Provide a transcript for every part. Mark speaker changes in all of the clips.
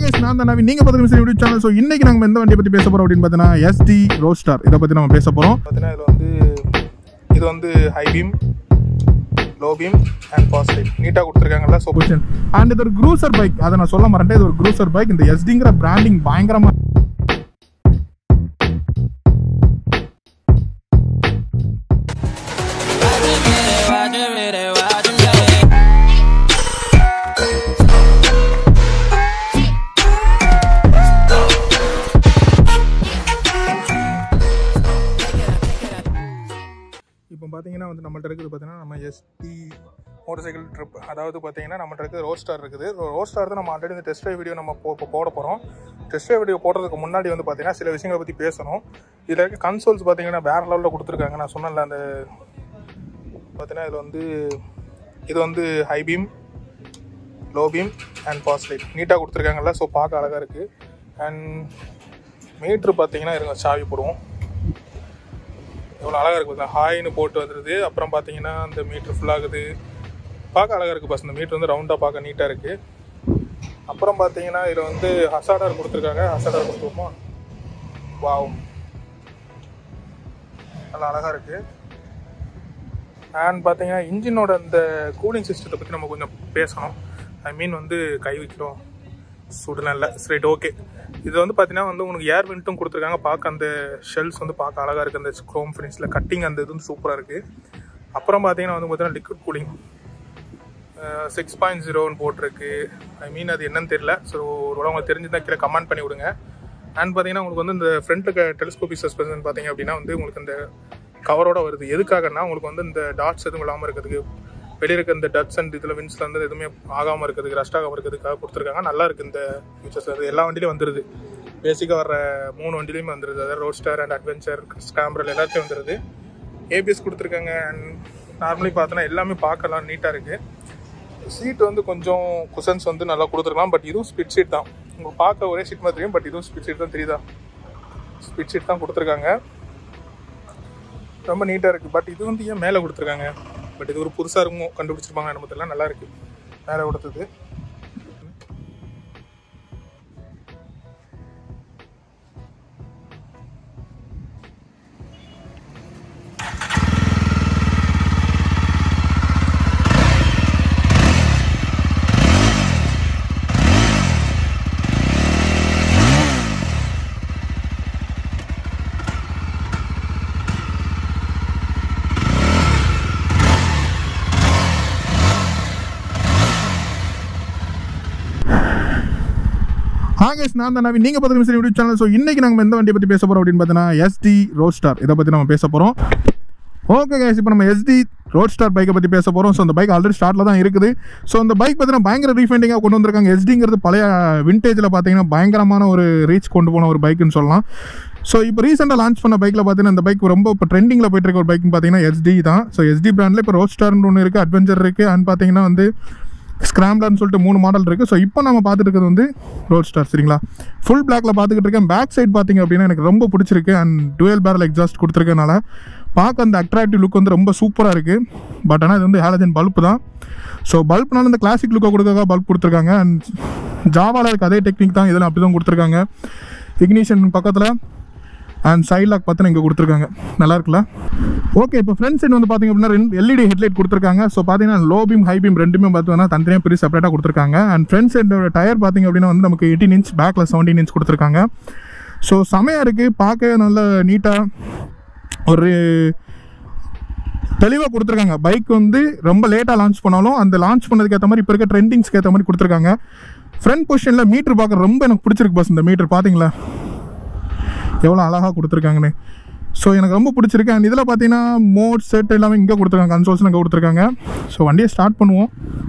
Speaker 1: ஆகேஷ் நான் தான் நவீன். நீங்க பத்து நிமிஷம் யூடியூப் சேனல் ஸோ இன்னைக்கு நாங்க எந்த வண்டியை பத்தி பேச போறோம் அப்படின்னு பார்த்தீங்கன்னா எஸ்டி ரோஸ்டார் இதை பத்தி நம்ம பேச போறோம் பார்த்தீங்கன்னா இதுல வந்து இது வந்து high beam low beam and fast light நீட்டாக கொடுத்துருக்காங்கல்ல ஸோ பொசிஷன் அண்ட் இது ஒரு க்ரூசர் பைக் அதை நான் சொல்ல மறந்தேன் இது ஒரு க்ரூசர் பைக் இந்த எஸ்டிங்கிற பிராண்டிங் பயங்கரமா
Speaker 2: Roger it, Roger it.
Speaker 1: இப்போ பார்த்தீங்கன்னா வந்து நம்மள்ட்ட இருக்குது பார்த்தீங்கன்னா நம்ம எஸ்டி மோட்டர் சைக்கிள் ட்ரிப் அதாவது பார்த்தீங்கன்னா நம்மள்ட்ட இருக்குது ரோஸ்டார் இருக்குது ரோஸ்டார் தான் நம்ம ஆல்ரெடி இந்த டெஸ்ட் வீடியோ நம்ம போ இப்போ போட போகிறோம் டெஸ்ட் வீடியோ போடுறதுக்கு முன்னாடி வந்து பார்த்தீங்கன்னா சில விஷயங்களை பற்றி பேசணும் இதில் இருக்க கன்சோல்ஸ் பார்த்தீங்கன்னா வேறு லெவலில் கொடுத்துருக்காங்க நான் சொன்னேன்ல அந்த பார்த்தீங்கன்னா இதில் வந்து இது வந்து high beam low beam and fast light நீட்டாக கொடுத்துருக்காங்கல்ல ஸோ பார்க்க அழகாக இருக்குது அண்ட் மீட்ரு பார்த்தீங்கன்னா இருங்க சாவி போடுவோம் எவ்வளோ அழகாக இருக்குது பார்த்தா ஹாய்னு போட்டு வந்துடுது அப்புறம் பார்த்தீங்கன்னா அந்த மீட்ரு ஃபுல்லாகுது பார்க்க அழகாக இருக்குது பஸ் இந்த மீட்ரு வந்து ரவுண்டாக பார்க்க நீட்டாக இருக்குது அப்புறம் பார்த்தீங்கன்னா இதில் வந்து ஹசாடார் கொடுத்துருக்காங்க ஹசாடார் கொடுத்துருப்போம் வாவ் நல்லா அழகாக இருக்குது அண்ட் பார்த்தீங்கன்னா இன்ஜினோட அந்த கூலிங் சிஸ்டத்தை பற்றி நம்ம கொஞ்சம் பேசணும் ஐ மீன் வந்து கை வைக்கிறோம் சுடலாம் இல்லை ஸ்ட்ரைட் ஓகே இது வந்து பார்த்தீங்கன்னா வந்து உங்களுக்கு ஏர் வெண்ட்டும் கொடுத்துருக்காங்க பார்க்க அந்த ஷெல்ஸ் வந்து பார்க்க அழகாக இருக்குது அந்த க்ரோம் ஃபினிஷில் கட்டிங் அந்த இது வந்து சூப்பராக இருக்குது அப்புறம் பார்த்தீங்கன்னா வந்து பார்த்தீங்கன்னா லிக்விட் கூலிங் சிக்ஸ் பாயிண்ட் ஜீரோன்னு போட்டிருக்கு ஐ மீன் அது என்னன்னு தெரியல ஸோ ஒரு உங்களுக்கு தெரிஞ்சுதான் கீழே கமெண்ட் பண்ணி விடுங்க அண்ட் பார்த்தீங்கன்னா உங்களுக்கு வந்து இந்த ஃப்ரண்ட்டுக்கு டெலிஸ்கோபிக் சஸ்பென்ஷன் பார்த்தீங்க அப்படின்னா வந்து உங்களுக்கு இந்த கவரோட வருது எதுக்காகன்னா உங்களுக்கு வந்து இந்த டாட்ஸ் எதுவும் இல்லாமல் இருக்கிறதுக்கு வெளியே இருக்க இந்த டட்ஸ் அண்ட் இதில் வின்ஸ்ல வந்து எதுவுமே ஆகாமல் இருக்கிறதுக்கு ரஸ்ட் ஆகாமல் இருக்கிறதுக்காக கொடுத்துருக்காங்க நல்லா இருக்கு இந்த ஃபீச்சர்ஸ் அது எல்லா வண்டியிலும் வந்துருது பேசிக்காக வர மூணு வண்டிலையுமே வந்துருது அதாவது ரோஸ்டர் அண்ட் அட்வென்ச்சர் ஸ்காம்பரல் எல்லாத்தையும் வந்துருது ஏபிஎஸ் கொடுத்துருக்காங்க அண்ட் நார்மலி பார்த்தோன்னா எல்லாமே பார்க்கலாம் நீட்டாக இருக்குது சீட் வந்து கொஞ்சம் குஷன்ஸ் வந்து நல்லா கொடுத்துருக்கலாம் பட் இதுவும் ஸ்பிட் சீட் தான் உங்களுக்கு பார்க்க ஒரே சீட் மாதிரி தெரியும் பட் இதுவும் ஸ்பிட் சீட் தான் தெரியுதா ஸ்பிட் சீட் தான் கொடுத்துருக்காங்க ரொம்ப நீட்டாக இருக்குது பட் இது வந்து ஏன் மேலே கொடுத்துருக்காங்க பட் இது ஒரு புதுசாக இருக்கும் கண்டுபிடிச்சிருப்பாங்க நம்ம தெரியல நல்லா இருக்குது மேலே கொடுத்தது ஆகேஷ் நான் தான் நவீன். நீங்க பத்து நிமிஷம் யூடியூப் சேனல் ஸோ இன்னைக்கு நாங்கள் எந்த வண்டியை பற்றி பேச போறோம் அப்படின்னு பார்த்தீங்கன்னா எஸ்டி ரோஸ்டார் இதை பற்றி நம்ம பேச போகிறோம் ஓகே கேஸ் இப்போ நம்ம எஸ்டி ரோட் ஸ்டார் பைக்கை பற்றி பேச போகிறோம் ஸோ அந்த பைக் ஆல்ரெடி ஸ்டார்ட்டில் தான் இருக்குது ஸோ அந்த பைக் பார்த்தீங்கன்னா பயங்கர ரீஃபைண்டிங்காக கொண்டு வந்திருக்காங்க எஸ்டிங்கிறது பழைய விண்டேஜில் பார்த்தீங்கன்னா பயங்கரமான ஒரு ரீச் கொண்டு போன ஒரு பைக்குன்னு சொல்லலாம் ஸோ இப்போ ரீசெண்டாக லான்ச் பண்ண பைக்கில் பார்த்தீங்கன்னா இந்த பைக் ரொம்ப இப்போ ட்ரெண்டிங்கில் போயிட்டு இருக்க ஒரு பைக்னு பார்த்தீங்கன்னா எஸ்டி தான் ஸோ எஸ்டி பிராண்டில் இப்போ ரோட் ஸ்டார்னு ஒன்று இருக்குது அட்வென்ச்சர் இருக்குது அண்ட் பார்த்தீங்கன்னா வந்து ஸ்கிராம்லர்னு சொல்லிட்டு மூணு மாடல் இருக்குது ஸோ இப்போ நம்ம பார்த்துட்டு இருக்கிறது வந்து ரோட் ஸ்டார் சரிங்களா ஃபுல் பிளாக்ல பார்த்துக்கிட்டு இருக்கேன் பேக் சைடு பார்த்தீங்க அப்படின்னா எனக்கு ரொம்ப பிடிச்சிருக்கு அண்ட் டுவெல் பேரல் எக்ஸாஸ்ட் கொடுத்துருக்கனால பார்க்க அந்த அட்ராக்டிவ் லுக் வந்து ரொம்ப சூப்பராக இருக்குது பட் ஆனால் இது வந்து ஹேலஜன் பல்ப் தான் ஸோ பல்ப்னால இந்த கிளாசிக் லுக்கை கொடுக்கறதா பல்ப் கொடுத்துருக்காங்க அண்ட் ஜாவாவில் இருக்க அதே டெக்னிக் தான் இதில் அப்படி தான் கொடுத்துருக்காங்க இக்னிஷன் பக்கத்தில் அண்ட் சைட் லாக் பார்த்து இங்கே கொடுத்துருக்காங்க நல்லா இருக்குல்ல ஓகே இப்போ ஃப்ரண்ட் சைடு வந்து பார்த்தீங்க அப்படின்னா ரெண்டு எல்இடி ஹெட்லைட் கொடுத்துருக்காங்க ஸோ பார்த்தீங்கன்னா லோ பீம் ஹை பீம் ரெண்டுமே பார்த்தீங்கன்னா தனித்தனியாக பிரித்து செப்பரேட்டாக கொடுத்துருக்காங்க அண்ட் ஃப்ரண்ட் சைடோட டயர் பார்த்தீங்க அப்படின்னா வந்து நமக்கு எயிட்டீன் இன்ச் பேக்கில் செவன்டீன் இன்ச் கொடுத்துருக்காங்க ஸோ செமையாக இருக்குது பார்க்க நல்ல நீட்டாக ஒரு தெளிவாக கொடுத்துருக்காங்க பைக் வந்து ரொம்ப லேட்டாக லான்ச் பண்ணாலும் அந்த லான்ச் பண்ணதுக்கு ஏற்ற மாதிரி இப்போ இருக்க ட்ரெண்டிங்ஸ்க்கு ஏற்ற மாதிரி கொடுத்துருக்காங்க ஃப்ரண்ட் பொசிஷனில் மீட்ரு பார்க்க ரொம்ப எனக்கு பிடிச்சிருக்கு பஸ் இந்த மீட்டர் பார்த்தீங்களா எவ்வளோ அழகாக கொடுத்துருக்காங்கன்னு ஸோ எனக்கு ரொம்ப பிடிச்சிருக்கு அண்ட் இதில் பார்த்தீங்கன்னா மோட் செட் எல்லாமே இங்கே கொடுத்துருக்காங்க கன்சோல்ஸ் இங்கே கொடுத்துருக்காங்க ஸோ வண்டியை ஸ்டார்ட் பண்ணுவோம்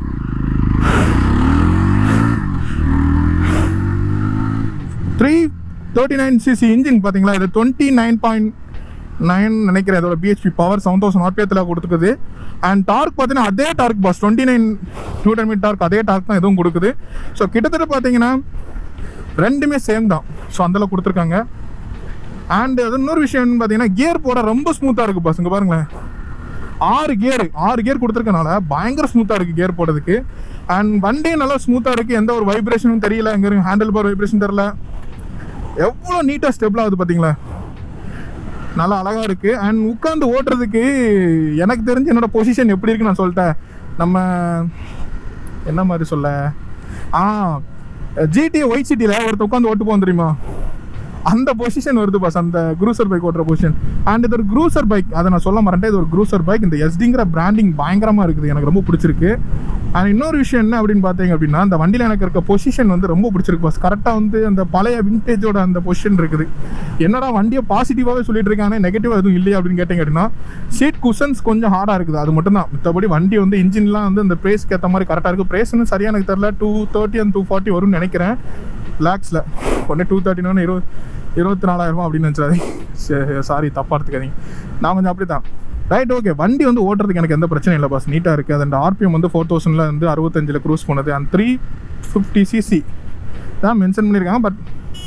Speaker 1: three thirty nine CC engine பார்த்தீங்களா இது டுவெண்ட்டி நைன் பாயிண்ட் நைன் நினைக்கிறேன் இதோட பிஹெச்பி பவர் செவன் தௌசண்ட் ஆர்பிஎத்தில் கொடுத்துருக்குது அண்ட் டார்க் பார்த்தீங்கன்னா அதே torque boss twenty nine newton metre torque அதே டார்க் தான் எதுவும் கொடுக்குது ஸோ கிட்டத்தட்ட பார்த்தீங்கன்னா ரெண்டுமே சேம் தான் ஸோ அந்தளவு கொடுத்துருக்காங்க அண்ட் அது இன்னொரு விஷயம் என்னன்னு பார்த்தீங்கன்னா கியர் போட ரொம்ப ஸ்மூத்தாக இருக்குது பஸ் இங்கே பாருங்களேன் ஆறு கியர் ஆறு கியர் கொடுத்துருக்கனால பயங்கர ஸ்மூத்தாக இருக்குது கியர் போடுறதுக்கு அண்ட் வண்டியும் நல்லா ஸ்மூத்தாக இருக்குது எந்த ஒரு வைப்ரேஷனும் தெரியல எங்கே ஹேண்டில் பார் வைப்ரேஷன் தெரியல எவ்வளோ நீட்டாக ஸ்டெபிள் ஆகுது பார்த்தீங்களா நல்லா அழகா இருக்கு அண்ட் உட்காந்து ஓட்டுறதுக்கு எனக்கு தெரிஞ்சு என்னோட பொசிஷன் எப்படி இருக்குன்னு நான் சொல்லிட்டேன் நம்ம என்ன மாதிரி சொல்ல ஆ ஜிடி ஒயிட் சிட்டியில் ஒருத்தர் உட்காந்து ஓட்டு போவோம் தெரியுமா அந்த பொசிஷன் வருது பாஸ் அந்த குரூசர் பைக் ஓட்டுற பொசிஷன் அண்ட் இது ஒரு குரூசர் பைக் அதை நான் சொல்ல மாட்டேன் இது ஒரு குரூசர் பைக் இந்த எஸ்டிங்கிற பிராண்டிங் பயங்கரமாக இருக்குது எனக்கு ரொம்ப பிடிச்சிருக்கு அண்ட் இன்னொரு விஷயம் என்ன அப்படின்னு பார்த்தீங்க அப்படின்னா அந்த வண்டியில் எனக்கு இருக்க பொசிஷன் வந்து ரொம்ப பிடிச்சிருக்கு பாஸ் கரெக்டாக வந்து அந்த பழைய விண்டேஜோட அந்த பொசிஷன் இருக்குது என்னடா வண்டியை பாசிட்டிவாகவே சொல்லிட்டு இருக்காங்க நெகட்டிவாக எதுவும் இல்லையா அப்படின்னு கேட்டீங்க அப்படின்னா சீட் குஷன்ஸ் கொஞ்சம் ஹார்டாக இருக்குது அது மட்டும் தான் மற்றபடி வண்டி வந்து இன்ஜின்லாம் வந்து அந்த ப்ரைஸ்க்கு ஏற்ற மாதிரி கரெக்டாக இருக்குது ப்ரைஸ்னு சரியாக எனக்கு தெரில two thirty and two forty வரும்னு நினைக்கிறேன் லேக்ஸில் உடனே டூ தேர்ட்டினு இருபது இருபத்தி நாலாயிரமா அப்படின்னு நினச்சாதீங்க சாரி தப்பாக எடுத்துக்காதீங்க நான் கொஞ்சம் அப்படி தான் ரைட் ஓகே வண்டி வந்து ஓட்டுறதுக்கு எனக்கு எந்த பிரச்சனையும் இல்லை பாஸ் நீட்டாக இருக்குது அந்த ஆர்பிஎம் வந்து ஃபோர் தௌசண்டில் வந்து அறுபத்தஞ்சில் க்ரூஸ் போனது அந்த த்ரீ ஃபிஃப்டி சிசி தான் மென்ஷன் பண்ணியிருக்காங்க பட்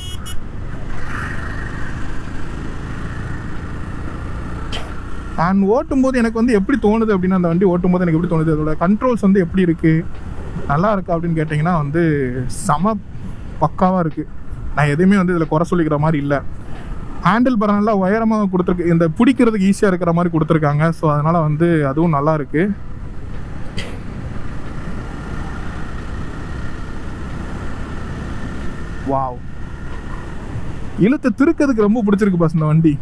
Speaker 1: அண்ட் ஓட்டும்போது எனக்கு வந்து எப்படி தோணுது அப்படின்னா அந்த வண்டி ஓட்டும்போது எனக்கு எப்படி தோணுது அதோட கண்ட்ரோல்ஸ் வந்து எப்படி இருக்குது நல்லா இருக்கா அப்படின்னு கேட்டிங்கன்னா வந்து செம பக்காவாக இருக்குது நான் எதுவுமே வந்து இதில் குறை சொல்லிக்கிற மாதிரி இல்லை ஹேண்டில் பார் நல்லா உயரமாக கொடுத்துருக்கு இந்த பிடிக்கிறதுக்கு ஈஸியாக இருக்கிற மாதிரி கொடுத்துருக்காங்க ஸோ அதனால் வந்து அதுவும் நல்லா இருக்குது வாவ் இழுத்து திருக்கிறதுக்கு ரொம்ப பிடிச்சிருக்கு பாஸ் இந்த வண்டி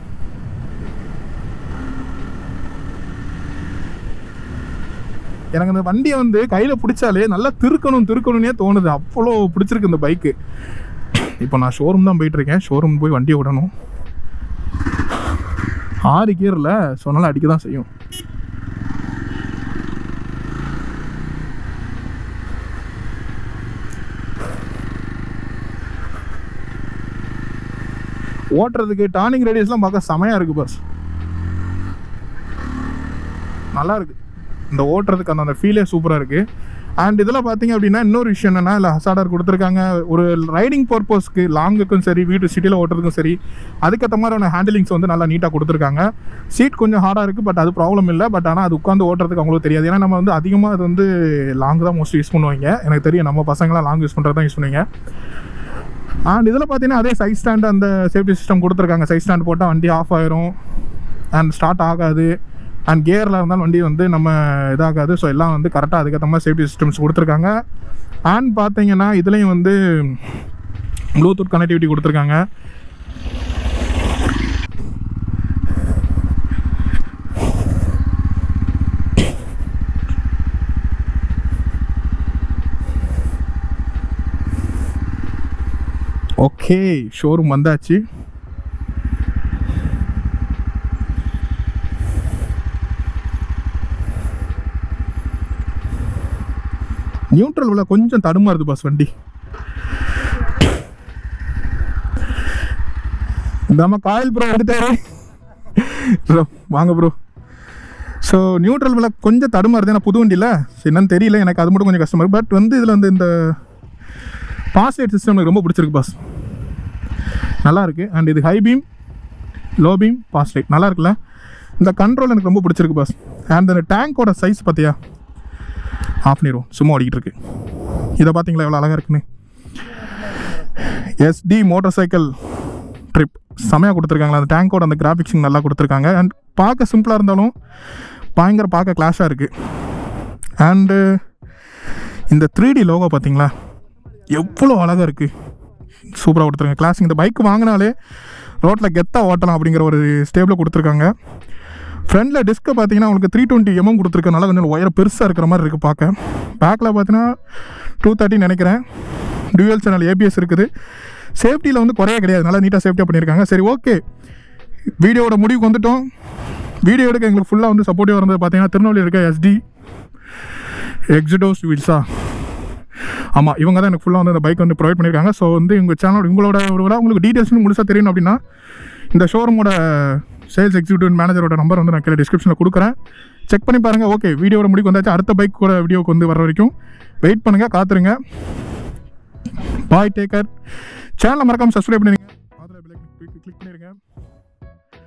Speaker 1: எனக்கு இந்த வண்டியை வந்து கையில் பிடிச்சாலே நல்லா திருக்கணும் திருக்கணும்னே தோணுது அவ்வளோ பிடிச்சிருக்கு இந்த பைக்கு இப்போ நான் ஷோரூம் தான் போயிட்டு இருக்கேன் ஷோரூம் போய் வண்டியை விடணும் ஆறு கியரில் சொன்னாலும் அடிக்க தான் செய்யும் ஓட்டுறதுக்கு டார்னிங் ரேடியஸ்லாம் பார்க்க செமையாக இருக்குது பஸ் நல்லா இருக்கு இந்த ஓட்டுறதுக்கு அந்த அந்த ஃபீலே சூப்பராக இருக்குது அண்ட் இதில் பார்த்தீங்க அப்படின்னா இன்னொரு விஷயம் என்னென்னா இல்லை ஹசாடர் கொடுத்துருக்காங்க ஒரு ரைடிங் பர்பஸ்க்கு லாங்குக்கும் சரி வீட்டு சிட்டியில் ஓட்டுறதுக்கும் சரி அதுக்கேற்ற மாதிரியான ஹேண்டிலிங்ஸ் வந்து நல்லா நீட்டாக கொடுத்துருக்காங்க சீட் கொஞ்சம் ஹார்டாக இருக்குது பட் அது ப்ராப்ளம் இல்லை பட் ஆனால் அது உட்காந்து ஓட்டுறதுக்கு அவங்களுக்கு தெரியாது ஏன்னா நம்ம வந்து அதிகமாக அது வந்து லாங் தான் மோஸ்ட் யூஸ் பண்ணுவாங்க எனக்கு தெரியும் நம்ம பசங்களாம் லாங் யூஸ் பண்ணுறது தான் யூஸ் பண்ணுவீங்க அண்ட் இதில் பார்த்தீங்கன்னா அதே சைஸ் ஸ்டாண்ட் அந்த சேஃப்டி சிஸ்டம் கொடுத்துருக்காங்க சைஸ் ஸ்டாண்ட் போட்டால் வண்டி ஆஃப் ஆயிரும் அண்ட் ஸ்டார்ட் ஆகாது அண்ட் கியரில் இருந்தாலும் வண்டி வந்து நம்ம இதாகாது ஸோ எல்லாம் வந்து கரெக்டாக அதுக்கேற்ற மாதிரி சேஃப்டி சிஸ்டம்ஸ் கொடுத்துருக்காங்க அண்ட் பார்த்தீங்கன்னா இதுலேயும் வந்து ப்ளூடூத் கனெக்டிவிட்டி கொடுத்துருக்காங்க ஓகே ஷோரூம் வந்தாச்சு நியூட்ரல் வில கொஞ்சம் தடுமாறுது பாஸ் வண்டி நம்ம காயில் ப்ரோ எடுத்தாரு ப்ரோ வாங்க ப்ரோ ஸோ நியூட்ரல் வில கொஞ்சம் தடுமாறுது ஏன்னா புது வண்டியில் என்னன்னு தெரியல எனக்கு அது மட்டும் கொஞ்சம் கஷ்டமா இருக்கு பட் வந்து இதில் வந்து இந்த பாஸ் லைட் சிஸ்டம் எனக்கு ரொம்ப பிடிச்சிருக்கு பாஸ் நல்லா இருக்கு அண்ட் இது high beam low beam boss light நல்லா இருக்குல்ல இந்த கண்ட்ரோல் எனக்கு ரொம்ப பிடிச்சிருக்கு பாஸ் அண்ட் இந்த டேங்கோட சைஸ் பார்த்தியா ஆஃப் பண்ணிடுவோம் சும்மா ஓடிக்கிட்டு இருக்கு இதை பார்த்தீங்களா எவ்வளோ அழகாக இருக்குன்னு எஸ்டி மோட்டார் சைக்கிள் ட்ரிப் செமையாக கொடுத்துருக்காங்களா அந்த டேங்கோட அந்த கிராஃபிக்ஸிங் நல்லா கொடுத்துருக்காங்க அண்ட் பார்க்க சிம்பிளாக இருந்தாலும் பயங்கர பார்க்க கிளாஷாக இருக்குது அண்டு இந்த த்ரீ டி லோகோ பார்த்தீங்களா எவ்வளோ அழகாக இருக்குது சூப்பராக கொடுத்துருங்க கிளாஸிங் இந்த பைக் வாங்கினாலே ரோட்டில் கெத்தாக ஓட்டலாம் அப்படிங்கிற ஒரு ஸ்டேபிள் கொடுத்துருக்காங்க ஃப்ரண்டில் டிஸ்க்கை பார்த்தீங்கன்னா உங்களுக்கு த்ரீ டுவெண்ட்டி எம்எம் கொடுத்துருக்கனால கொஞ்சம் ஒயர் பெருசாக இருக்கிற மாதிரி இருக்குது பார்க்க பேக்கில் பார்த்தீங்கன்னா டூ தேர்ட்டி நினைக்கிறேன் டியூஎல் சேனல் ஏபிஎஸ் இருக்குது சேஃப்டியில் வந்து குறைய கிடையாது நல்லா நீட்டாக சேஃப்டியாக பண்ணியிருக்காங்க சரி ஓகே வீடியோவோட முடிவுக்கு வந்துட்டோம் வீடியோ எடுக்க எங்களுக்கு ஃபுல்லாக வந்து சப்போர்ட்டிவாக இருந்தது பார்த்தீங்கன்னா திருநெல்வேலி இருக்க எஸ்டி எக்ஸிடோஸ் வீல்ஸா ஆமாம் இவங்க தான் எனக்கு ஃபுல்லாக வந்து அந்த பைக் வந்து ப்ரொவைட் பண்ணியிருக்காங்க ஸோ வந்து உங்கள் சேனல் உங்களோட ஒரு வேளை உங்களுக்கு டீட்டெயில்ஸ் முழுசாக தெரியணும் அப்படின்னா இந்த ஷோரூமோட சேல்ஸ் எக்ஸிக்யூட்டிவ் மேனேஜரோட நம்பர் வந்து நான் கீழே டிஸ்கிரிப்ஷனில் கொடுக்குறேன் செக் பண்ணி பாருங்கள் ஓகே வீடியோட முடிவுக்கு வந்தாச்சு அடுத்த பைக் கூட வீடியோக்கு வந்து வர வரைக்கும் வெயிட் பண்ணுங்கள் காத்துருங்க பாய் டேக்கர் சேனலை மறக்காமல் சப்ஸ்கிரைப் பண்ணிடுங்க அதில் கிளிக் பண்ணிடுங்க